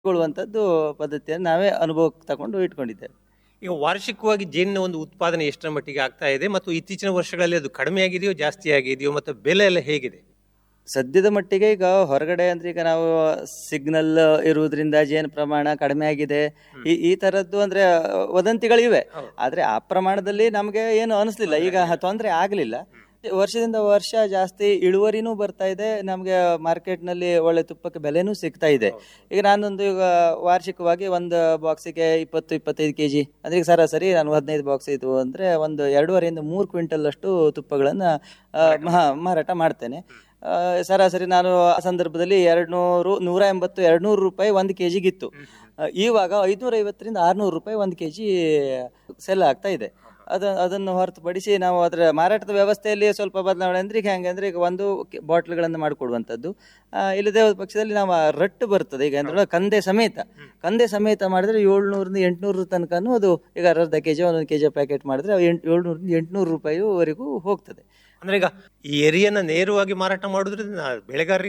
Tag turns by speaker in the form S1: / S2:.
S1: ಕೊಳ್ಳುವಂಥದ್ದು ಪದ್ಧತಿಯನ್ನು ನಾವೇ ಅನುಭವಕ್ಕೆ ತಗೊಂಡು ಇಟ್ಕೊಂಡಿದ್ದೇವೆ
S2: ಈಗ ವಾರ್ಷಿಕವಾಗಿ ಜೇನಿನ ಒಂದು ಉತ್ಪಾದನೆ ಎಷ್ಟರ ಮಟ್ಟಿಗೆ ಆಗ್ತಾ ಇದೆ ಮತ್ತು ಇತ್ತೀಚಿನ ವರ್ಷಗಳಲ್ಲಿ ಅದು ಕಡಿಮೆ ಆಗಿದೆಯೋ ಜಾಸ್ತಿ ಆಗಿದೆಯೋ ಮತ್ತು ಬೆಲೆ ಎಲ್ಲ ಹೇಗಿದೆ
S1: ಸದ್ಯದ ಮಟ್ಟಿಗೆ ಈಗ ಹೊರಗಡೆ ಅಂದ್ರೆ ಈಗ ನಾವು ಸಿಗ್ನಲ್ ಇರುವುದರಿಂದ ಜೇನು ಪ್ರಮಾಣ ಕಡಿಮೆ ಆಗಿದೆ ಈ ಈ ತರದ್ದು ಅಂದ್ರೆ ವದಂತಿಗಳಿವೆ ಆದ್ರೆ ಆ ಪ್ರಮಾಣದಲ್ಲಿ ನಮಗೆ ಏನು ಅನಿಸ್ಲಿಲ್ಲ ಈಗ ತೊಂದರೆ ಆಗ್ಲಿಲ್ಲ ವರ್ಷದಿಂದ ವರ್ಷ ಜಾಸ್ತಿ ಇಳುವರಿನೂ ಬರ್ತಾ ಇದೆ ನಮಗೆ ಮಾರ್ಕೆಟ್ನಲ್ಲಿ ಒಳ್ಳೆ ತುಪ್ಪಕ್ಕೆ ಬೆಲೆನೂ ಸಿಗ್ತಾ ಇದೆ ಈಗ ನಾನೊಂದು ಈಗ ವಾರ್ಷಿಕವಾಗಿ ಒಂದು ಬಾಕ್ಸಿಗೆ ಇಪ್ಪತ್ತು ಇಪ್ಪತ್ತೈದು ಕೆ ಜಿ ಅಂದ್ರೆ ಈಗ ಸರಾಸರಿ ನಾನು ಹದಿನೈದು ಬಾಕ್ಸ್ ಇದು ಅಂದ್ರೆ ಒಂದು ಎರಡೂವರೆಯಿಂದ ಮೂರು ಕ್ವಿಂಟಲ್ ಅಷ್ಟು ತುಪ್ಪಗಳನ್ನ ಆ, ಮಹಾ- ಮಾರಾಟ ಮಾಡ್ತೇನೆ ಆ, ಸರಾಸರಿ ನಾನು ಆ ಸಂದರ್ಭದಲ್ಲಿ ಎರಡು ನೂರು ನೂರ ಎಂಬತ್ತು ಎರಡು ನೂರು ರೂಪಾಯಿ ಒಂದು ಕೆ ಜಿಗಿತ್ತು ಇವಾಗ ಐದುನೂರ ಐವತ್ತರಿಂದ ಆರುನೂರು ರೂಪಾಯಿ ಒಂದು ಕೆ ಜಿ ಸೆಲ್ ಆಗ್ತಾ ಇದೆ ಅದ ಅದನ್ನು ಹೊರತುಪಡಿಸಿ ನಾವು ಅದರ ಮಾರಾಟದ ವ್ಯವಸ್ಥೆಯಲ್ಲಿ ಸ್ವಲ್ಪ ಬದಲಾವಣೆ ಅಂದ್ರೆ ಈಗ ಹೆಂಗೆ ಅಂದ್ರೆ ಈಗ ಒಂದು ಬಾಟ್ಲ್ಗಳನ್ನು ಮಾಡಿಕೊಡುವಂಥದ್ದು ಆ, ಇಲ್ಲದೆ ಹೋದ ಪಕ್ಷದಲ್ಲಿ ನಾವು ಆ ರಟ್ಟು ಬರ್ತದೆ ಈಗ ಅಂದ್ರೆ ಕಂದೆ ಸಮೇತ ಕಂದೆ ಸಮೇತ ಮಾಡಿದ್ರೆ ಏಳ್ನೂರಿಂದ ಎಂಟುನೂರು ತನಕನೂ ಅದು ಈಗ ಅರ್ಧ ಕೆ ಜಿ ಒಂದೊಂದು ಕೆ ಜಿ ಪ್ಯಾಕೆಟ್ ಮಾಡಿದ್ರೆ ಎಂಟು ಏಳ್ನೂರಿಂದ ಎಂಟುನೂರು ರೂಪಾಯಿವರೆಗೂ ಹೋಗ್ತದೆ
S2: ಅಂದ್ರೆ ಈಗ ಈ ಎರಿಯನ್ನ ನೇರವಾಗಿ ಮಾರಾಟ ಮಾಡೋದ್ರಿಂದ ಬೆಳೆಗಾರರಿಗೆ